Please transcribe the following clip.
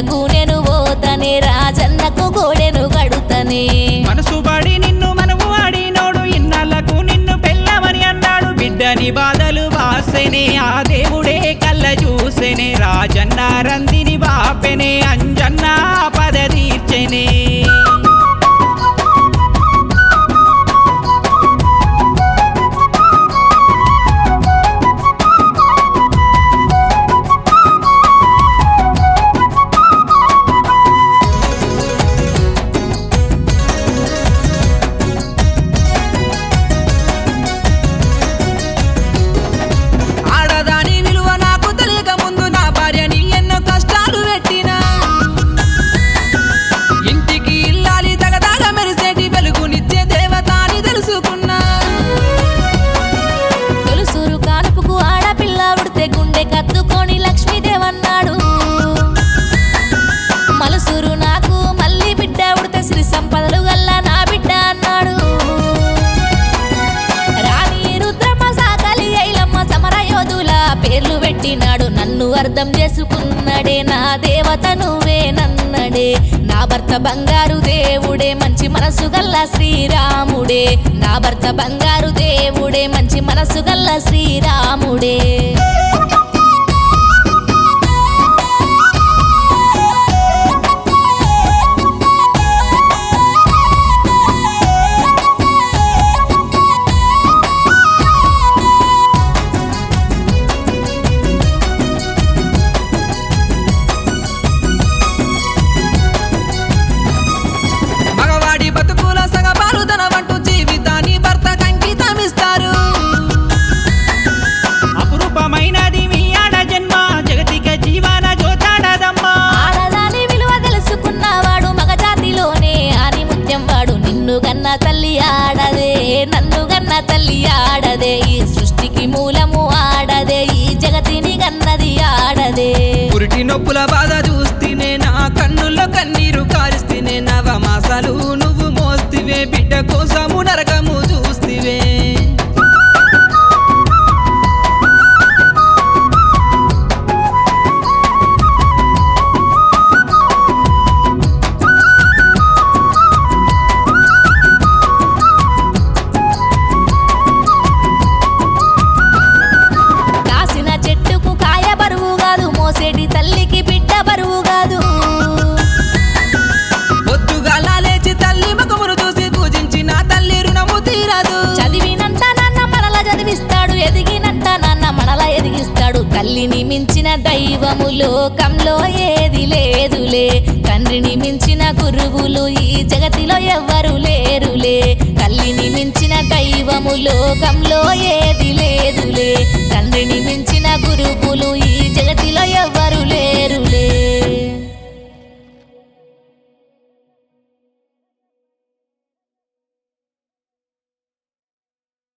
ఇన్నాళ్ళకు నేను పోతనే రాజన్నకు గోడెను గడుతనే మనసు పడి నిన్ను మనము ఆడినోడు ఇన్నాళ్ళకు నిన్ను పెళ్ళమని అన్నాడు బిడ్డని బాధలు వాసెనే ఆ దేవుడే కళ్ళ చూసెనే రాజన్న రందిని బాపెనే అంజన్న పద తీర్చెనే ఆడదాని విలువ నాకు తెలియక ముందు నా భార్యని ఎన్నో కష్టాలు పెట్టినా ఇంటికి ఇల్లాలి తగదాగ మెరిసేటి వెలుగునిచ్చే దేవత అని తెలుసుకున్నా తొలుసూరు కానుపుకు ఆడపిల్ల ఉడితే గుండె కత్తుకొని లక్ష్మీదేవన్నాడు మలసూరు నాకు మళ్ళీ బిడ్డ ఉడితే శ్రీ సంపదలు గల్ల నా బిడ్డ అన్నాడు రాణి రుద్రమ్మ సాకలి ఐలమ్మ సమర యోధుల పేర్లు పెట్టినాడు నన్ను అర్థం చేసుకున్నాడే నా దేవత నువ్వే నన్నడే నా భర్త బంగారు దేవుడే మంచి మనసు గల్ల శ్రీరాముడే నా భర్త బంగారు దేవుడే మంచి మనసు గల్ల శ్రీరాముడే మగవాడి బతుకుల సగపాలు తన వంటూ జీవితాన్ని భర్త కంకితమిస్తారు అపురూపమైనది మీ ఆడ జన్మ జగతిక జీవన జోతాడదమ్మా ఆడదాని విలువ తెలుసుకున్నవాడు మగజాతిలోనే ఆని ముత్యం వాడు నిన్ను గన్న తల్లి ఆడదే నన్ను గన్న తల్లి ఆడదే ఈ సృష్టికి మూలము ఆడదే ఈ జగతిని గన్నది ఆడదే పురిటి నొప్పుల బాధ చూస్తేనే నా కన్నుల్లో కన్నీరు కారిస్తేనే నవమాసాలు నువ్వు మోస్తివే బిడ్డ కోసము నరకము చూస్తివే కాసిన చెట్టుకు కాయ బరువు కాదు మోసేటి తల్లికి బిడ్డ బరువు కాదు పొద్దుగాల లేచి తల్లి ముఖమును చూసి పూజించిన తల్లి రుణము తీరదు చదివినంత నాన్న మనల చదివిస్తాడు ఎదిగినంత నాన్న మనల ఎదిగిస్తాడు తల్లిని మించిన దైవము లోకంలో ఏది లేదులే తండ్రిని మించిన గురువులు ఈ జగతిలో ఎవ్వరు లేరు